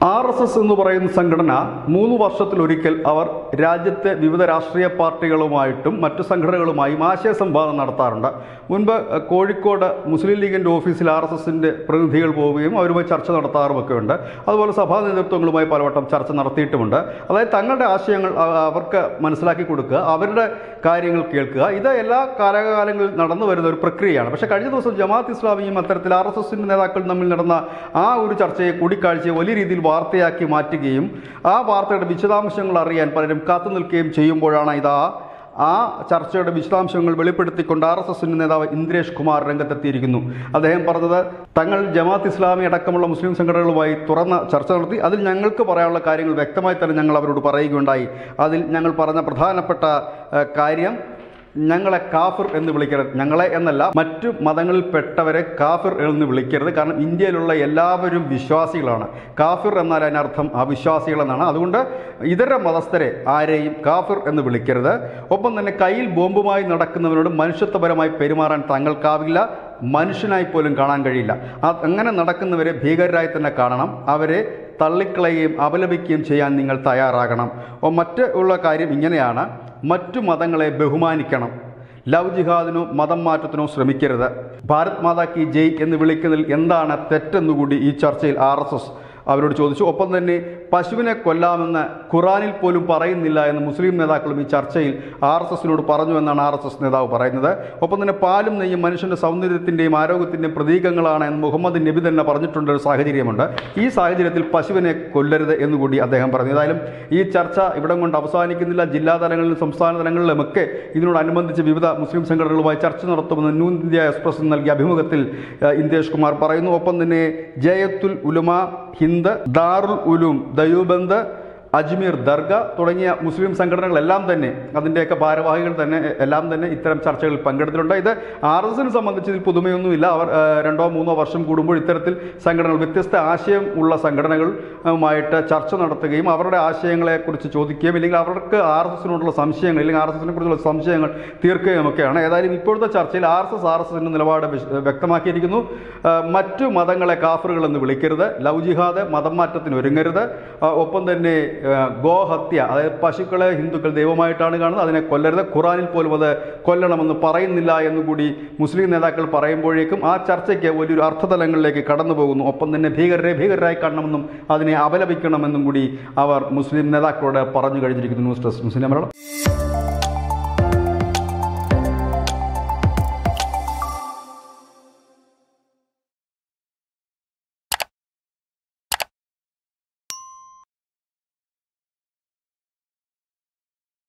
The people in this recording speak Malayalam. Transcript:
ആർ എസ് എസ് എന്ന് പറയുന്ന സംഘടന മൂന്ന് വർഷത്തിലൊരിക്കൽ അവർ രാജ്യത്തെ വിവിധ രാഷ്ട്രീയ പാർട്ടികളുമായിട്ടും മറ്റു സംഘടനകളുമായും ആശയ സംവാദം നടത്താറുണ്ട് മുൻപ് അഹ്, കോഴിക്കോട് മുസ്ലിം ലീഗിൻ്റെ ഓഫീസിൽ ആർ എസ് എസിൻ്റെ പ്രതിനിധികൾ പോവുകയും അവരുമായി ചർച്ച നടത്താറുമൊക്കെ ഉണ്ട് അതുപോലെ സഭാ നേതൃത്വങ്ങളുമായി പലവട്ടം ചർച്ച നടത്തിയിട്ടുമുണ്ട് അതായത് തങ്ങളുടെ ആശയങ്ങൾ അ- അവർക്ക് മനസ്സിലാക്കി കൊടുക്കുക അവരുടെ കാര്യങ്ങൾ കേൾക്കുക ഇത് എല്ലാ കാലകാലങ്ങളിൽ നടന്നു വരുന്ന ഒരു പ്രക്രിയയാണ് പക്ഷേ കഴിഞ്ഞ ദിവസം ജമാഅത്ത് ഇസ്ലാമിയും അത്തരത്തിൽ ആർ എസ് എസിൻ്റെ നേതാക്കൾ തമ്മിൽ നടന്ന ആ ഒരു ചർച്ചയെ കൂടിക്കാഴ്ചയെ വലിയ രീതിയിൽ വാർത്തയാക്കി മാറ്റുകയും ആ വാർത്തയുടെ വിശദാംശങ്ങൾ അറിയാൻ പലരും കാത്തു നിൽക്കുകയും ചെയ്യുമ്പോഴാണ് ഇതാ ആ ചർച്ചയുടെ വിശദാംശങ്ങൾ വെളിപ്പെടുത്തിക്കൊണ്ട് ആർ എസ് എസിൻ്റെ നേതാവ് ഇന്ദ്രേഷ് കുമാർ രംഗത്തെത്തിയിരിക്കുന്നു അദ്ദേഹം പറഞ്ഞത് തങ്ങൾ ജമാഅത്ത് ഇസ്ലാമി അടക്കമുള്ള മുസ്ലിം സംഘടനകളുമായി തുറന്ന ചർച്ച നടത്തി അതിൽ ഞങ്ങൾക്ക് പറയാനുള്ള കാര്യങ്ങൾ വ്യക്തമായി തന്നെ ഞങ്ങൾ അവരോട് പറയുകയുണ്ടായി അതിൽ ഞങ്ങൾ പറഞ്ഞ പ്രധാനപ്പെട്ട ഏഹ്, കാര്യം ഞങ്ങളെ കാഫിർ എന്ന് വിളിക്കരുത് ഞങ്ങളെ എന്നല്ല മറ്റു മതങ്ങളിൽപ്പെട്ടവരെ കാഫിർ എന്ന് വിളിക്കരുത് കാരണം ഇന്ത്യയിലുള്ള എല്ലാവരും വിശ്വാസികളാണ് കാഫിർ എന്നാൽ അതിനർത്ഥം അവിശ്വാസികൾ എന്നാണ് അതുകൊണ്ട് ഇതര മതസ്ഥരെ ആരെയും കാഫിർ എന്ന് വിളിക്കരുത് ഒപ്പം തന്നെ കയ്യിൽ ബോംബുമായി നടക്കുന്നവരോട് മനുഷ്യത്വപരമായി പെരുമാറാൻ തങ്ങൾക്കാവില്ല മനുഷ്യനായി പോലും കാണാൻ കഴിയില്ല ആ അങ്ങനെ നടക്കുന്നവരെ ഭീകരരായി തന്നെ കാണണം അവരെ തള്ളിക്കളയുകയും അപലപിക്കുകയും ചെയ്യാൻ നിങ്ങൾ തയ്യാറാകണം ഒ മറ്റ് ഉള്ള കാര്യം ഇങ്ങനെയാണ് മറ്റു മതങ്ങളെ ബഹുമാനിക്കണം ലവ് ജിഹാദിനോ മതം മാറ്റത്തിനോ ശ്രമിക്കരുത് ഭാരത് മാതാ കി ജയ് എന്ന് വിളിക്കുന്നതിൽ എന്താണ് തെറ്റെന്നുകൂടി ഈ ചർച്ചയിൽ ആർ എസ് എസ് അവരോട് ചോദിച്ചു ഒപ്പം തന്നെ പശുവിനെ കൊല്ലാമെന്ന് ഖുറാനിൽ പോലും പറയുന്നില്ല എന്ന് മുസ്ലിം നേതാക്കളും ഈ ചർച്ചയിൽ ആർ എസ് എസിനോട് പറഞ്ഞു എന്നാണ് ആർ എസ് എസ് നേതാവ് പറയുന്നത് ഒപ്പം തന്നെ പാലും നെയ്യും മനുഷ്യൻ്റെ സൗന്ദര്യത്തിൻ്റെയും ആരോഗ്യത്തിൻ്റെയും പ്രതീകങ്ങളാണ് എന്ന് മുഹമ്മദ് നബി തന്നെ പറഞ്ഞിട്ടുള്ള ഒരു സാഹചര്യമുണ്ട് ഈ സാഹചര്യത്തിൽ പശുവിനെ കൊല്ലരുത് എന്നുകൂടി അദ്ദേഹം പറഞ്ഞു ഏതായാലും ഈ ചർച്ച ഇവിടം കൊണ്ട് അവസാനിക്കുന്നില്ല ജില്ലാ തലങ്ങളിലും സംസ്ഥാന തലങ്ങളിലുമൊക്കെ ഇതിനോടനുബന്ധിച്ച് വിവിധ മുസ്ലിം സംഘടനകളുമായി ചർച്ച നടത്തുമെന്ന് ന്യൂ ഇന്ത്യ എക്സ്പ്രസ് നൽകിയ അഭിമുഖത്തിൽ ഏഹ്, ഇന്തേഷ് കുമാർ പറയുന്നു ഒപ്പം തന്നെ ജയത്തുൽ ഉലുമ ഹിന്ദ് ദാറുൽ ഉലൂം ദയൂബന്ദ് അജ്മീർ ദർഗ തുടങ്ങിയ മുസ്ലിം സംഘടനകളെല്ലാം തന്നെ അതിൻ്റെയൊക്കെ ഭാരവാഹികൾ തന്നെ എല്ലാം തന്നെ ഇത്തരം ചർച്ചകളിൽ പങ്കെടുത്തിട്ടുണ്ട് ഇത് ആർ എസ് എസിനെ സംബന്ധിച്ച് ഇതിൽ പുതുമയൊന്നുമില്ല അവർ ഏഹ്, രണ്ടോ മൂന്നോ വർഷം കൂടുമ്പോൾ ഇത്തരത്തിൽ സംഘടനകൾ വ്യത്യസ്ത ആശയം ഉള്ള സംഘടനകളുമായിട്ട് ചർച്ച നടത്തുകയും അവരുടെ ആശയങ്ങളെക്കുറിച്ച് ചോദിക്കുകയും അല്ലെങ്കിൽ അവർക്ക് ആർ എസ് എസിനോടുള്ള സംശയങ്ങൾ അല്ലെങ്കിൽ ആർ എസ് എസിനെ കുറിച്ചുള്ള സംശയങ്ങൾ തീർക്കുകയും ഒക്കെയാണ് ഏതായാലും ഇപ്പോഴത്തെ ചർച്ചയിൽ R S S R S എസിൻ്റെ നിലപാട് വിശ- വ്യക്തമാക്കിയിരിക്കുന്നു ഏഹ്, മറ്റു മതങ്ങളെ കാഫറുകൾ എന്ന് വിളിക്കരുത് ലവ് ജിഹാദ് മതം മാറ്റത്തിന് ഒരുങ്ങരുത് ആ, ഒപ്പം തന്നെ ഏഹ്, ഗോഹത്യ അതായത് പശുക്കളെ ഹിന്ദുക്കൾ ദൈവമായിട്ടാണ് കാണുന്നത് അതിനെ കൊല്ലരുത് ഖുറാനിൽ പോലും അത് കൊല്ലണമെന്ന് പറയുന്നില്ല എന്നുകൂടി മുസ്ലിം നേതാക്കൾ പറയുമ്പോഴേക്കും ആ ചർച്ചയ്ക്ക് വലിയൊരു അർത്ഥതലങ്ങളിലേക്ക് കടന്നു പോകുന്നു ഒപ്പം തന്നെ ഭീകരരെ ഭീകരരായി കാണണമെന്നും അതിനെ അപലപിക്കണമെന്നും കൂടി അവർ മുസ്ലിം നേതാക്കളോട് പറഞ്ഞു കഴിഞ്ഞിരിക്കുന്നു ന്യൂസ് ഡെസ്ക് മുസ്ലിം മലയാളം